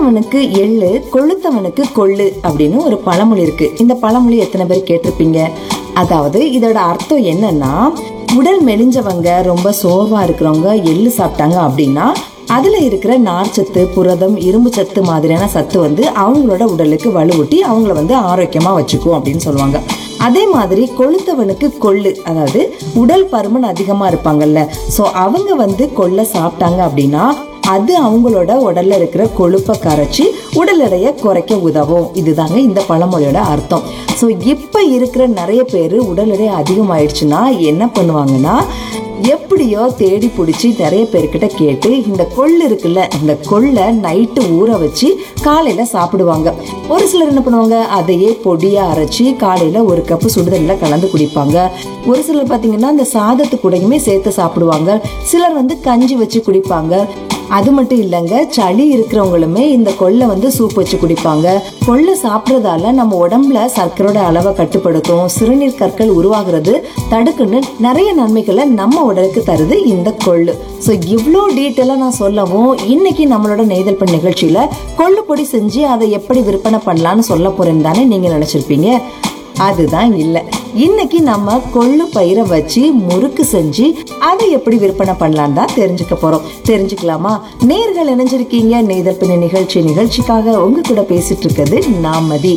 கொழுத்தவனுக்கு எள்ளு கொழுத்தவனுக்கு கொள்ளு அப்படின்னு ஒரு பழமொழி இருக்கு இந்த பழமொழி எத்தனை பேர் கேட்டிருப்பீங்க அதாவது இதோட அர்த்தம் என்னன்னா உடல் மெலிஞ்சவங்க ரொம்ப சோர்வா இருக்கிறவங்க எள்ளு சாப்பிட்டாங்க அப்படின்னா அதுல இருக்கிற நார்ச்சத்து புரதம் இரும்பு சத்து மாதிரியான சத்து வந்து அவங்களோட உடலுக்கு வலுவூட்டி அவங்கள வந்து ஆரோக்கியமா வச்சுக்கும் அப்படின்னு சொல்லுவாங்க அதே மாதிரி கொழுத்தவனுக்கு கொள்ளு அதாவது உடல் பருமன் அதிகமா இருப்பாங்கல்ல சோ அவங்க வந்து கொள்ளை சாப்பிட்டாங்க அப்படின்னா அது அவங்களோட உடல்ல இருக்கிற கொழுப்பை கரைச்சி உடல் எடையை குறைக்க உதவும் இதுதாங்க இந்த பழமொழியோட அர்த்தம் ஸோ இப்போ இருக்கிற நிறைய பேர் உடல் எடை அதிகமாயிடுச்சுன்னா என்ன பண்ணுவாங்கன்னா எப்படியோ தேடி பிடிச்சி நிறைய பேர்கிட்ட கேட்டு இந்த கொள்ளு இருக்குல்ல இந்த கொள்ளை நைட்டு ஊற வச்சு காலையில சாப்பிடுவாங்க ஒரு சிலர் என்ன பண்ணுவாங்க அதையே பொடியா அரைச்சி காலையில ஒரு கப்பு சுடுதண்ணில கலந்து குடிப்பாங்க ஒரு சிலர் பாத்தீங்கன்னா இந்த சாதத்து கூடயுமே சேர்த்து சாப்பிடுவாங்க சிலர் வந்து கஞ்சி வச்சு குடிப்பாங்க அது மட்டும் இல்லைங்க சளி இருக்கிறவங்களுமே இந்த கொள்ளை வந்து சூப் வச்சு குடிப்பாங்க கொள்ளை சாப்பிட்றதால நம்ம உடம்புல சர்க்கரையோட அளவை கட்டுப்படுத்தும் சிறுநீர் கற்கள் உருவாகிறது தடுக்குன்னு நிறைய நன்மைகளை நம்ம உடலுக்கு தருது இந்த கொள்ளு ஸோ இவ்வளோ டீட்டெயிலாக நான் சொல்லவும் இன்னைக்கு நம்மளோட நெய்தல் பெண் நிகழ்ச்சியில கொள்ளு பொடி செஞ்சு அதை எப்படி விற்பனை பண்ணலான்னு சொல்ல போறேன்னு தானே நீங்க நினைச்சிருப்பீங்க அதுதான் இல்லை இன்னைக்கு நம்ம கொள்ளு பயிரை வச்சு முறுக்கு செஞ்சு அதை எப்படி விற்பனை பண்ணலாம் தான் தெரிஞ்சுக்க போறோம் தெரிஞ்சுக்கலாமா நேர்கள் இணைஞ்சிருக்கீங்க நெய்தல் பின்ன நிகழ்ச்சி நிகழ்ச்சிக்காக உங்க கூட பேசிட்டு இருக்கிறது நாமதி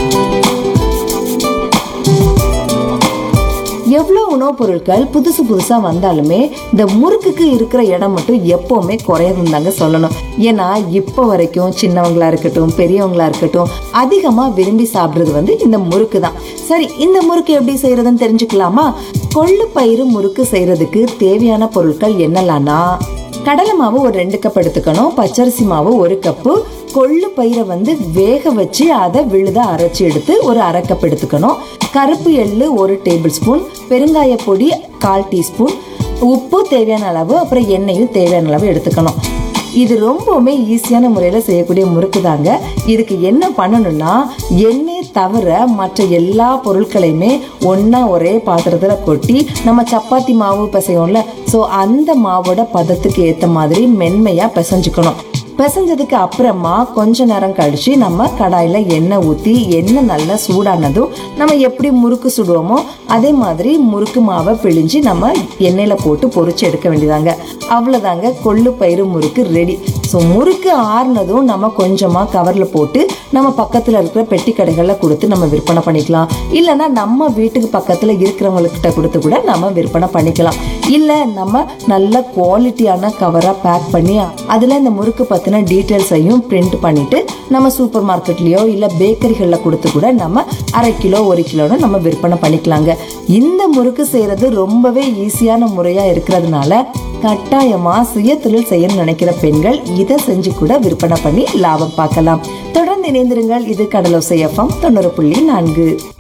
எவ்வளோ உணவுப் பொருட்கள் புதுசு புதுசா வந்தாலுமே இந்த முறுக்குக்கு இருக்கிற இடம் மட்டும் எப்பவுமே குறையதுன்னு தாங்க சொல்லணும் ஏன்னா இப்போ வரைக்கும் சின்னவங்களா இருக்கட்டும் பெரியவங்களா இருக்கட்டும் அதிகமா விரும்பி சாப்பிடுறது வந்து இந்த முறுக்கு தான் சரி இந்த முறுக்கு எப்படி செய்யறதுன்னு தெரிஞ்சுக்கலாமா கொள்ளு பயிறு முறுக்கு செய்யறதுக்கு தேவையான பொருட்கள் என்னலாம்னா கடலை மாவு ஒரு ரெண்டு கப் எடுத்துக்கணும் பச்சரிசி மாவு ஒரு கப்பு கொள்ளு பயிரை வந்து வேக வச்சு அதை விழுத அரைச்சி எடுத்து ஒரு அரை கப் எடுத்துக்கணும் கருப்பு எள்ளு ஒரு டேபிள் ஸ்பூன் பெருங்காய பொடி கால் டீஸ்பூன் உப்பு தேவையான அளவு அப்புறம் எண்ணெயும் தேவையான அளவு எடுத்துக்கணும் இது ரொம்பவுமே ஈஸியான முறையில் செய்யக்கூடிய முறுக்கு தாங்க இதுக்கு என்ன பண்ணணும்னா எண்ணெய் தவிர மற்ற எல்லா பொருட்களையுமே ஒன்றா ஒரே பாத்திரத்தில் கொட்டி நம்ம சப்பாத்தி மாவு பிசையோம்ல ஸோ அந்த மாவோட பதத்துக்கு ஏற்ற மாதிரி மென்மையாக பிசைஞ்சுக்கணும் பிசைஞ்சதுக்கு அப்புறமா கொஞ்ச நேரம் கழிச்சு நம்ம கடாயில எண்ணெய் ஊத்தி எண்ணெய் நல்லா சூடானதும் நம்ம எப்படி முறுக்கு சுடுவோமோ அதே மாதிரி முறுக்கு மாவை பிழிஞ்சு நம்ம எண்ணெயில போட்டு பொரிச்சு எடுக்க வேண்டியதாங்க அவ்வளவுதாங்க கொள்ளு பயிறு முறுக்கு ரெடி ஸோ முறுக்கு ஆறுனதும் நம்ம கொஞ்சமா கவர்ல போட்டு நம்ம பக்கத்துல இருக்கிற பெட்டி கடைகள்ல கொடுத்து நம்ம விற்பனை பண்ணிக்கலாம் இல்லைன்னா நம்ம வீட்டுக்கு பக்கத்துல இருக்கிறவங்கக்கிட்ட கொடுத்து கூட நம்ம விற்பனை பண்ணிக்கலாம் இல்ல நம்ம நல்ல குவாலிட்டியான கவரா பேக் பண்ணி அதுல இந்த முறுக்கு பத்தின டீட்டெயில்ஸையும் பிரிண்ட் பண்ணிட்டு நம்ம சூப்பர் மார்க்கெட்லயோ இல்ல பேக்கரிகள்ல கொடுத்து கூட நம்ம அரை கிலோ ஒரு கிலோன்னு நம்ம விற்பனை பண்ணிக்கலாங்க இந்த முறுக்கு செய்யறது ரொம்பவே ஈஸியான முறையா இருக்கிறதுனால கட்டாயமா சுய தொழில் செய்யணும்னு நினைக்கிற பெண்கள் இதை செஞ்சு கூட விற்பனை பண்ணி லாபம் பார்க்கலாம் தொடர்ந்து இணைந்திருங்கள் இது கடலோசை எஃப்எம் தொண்ணூறு புள்ளி நான்கு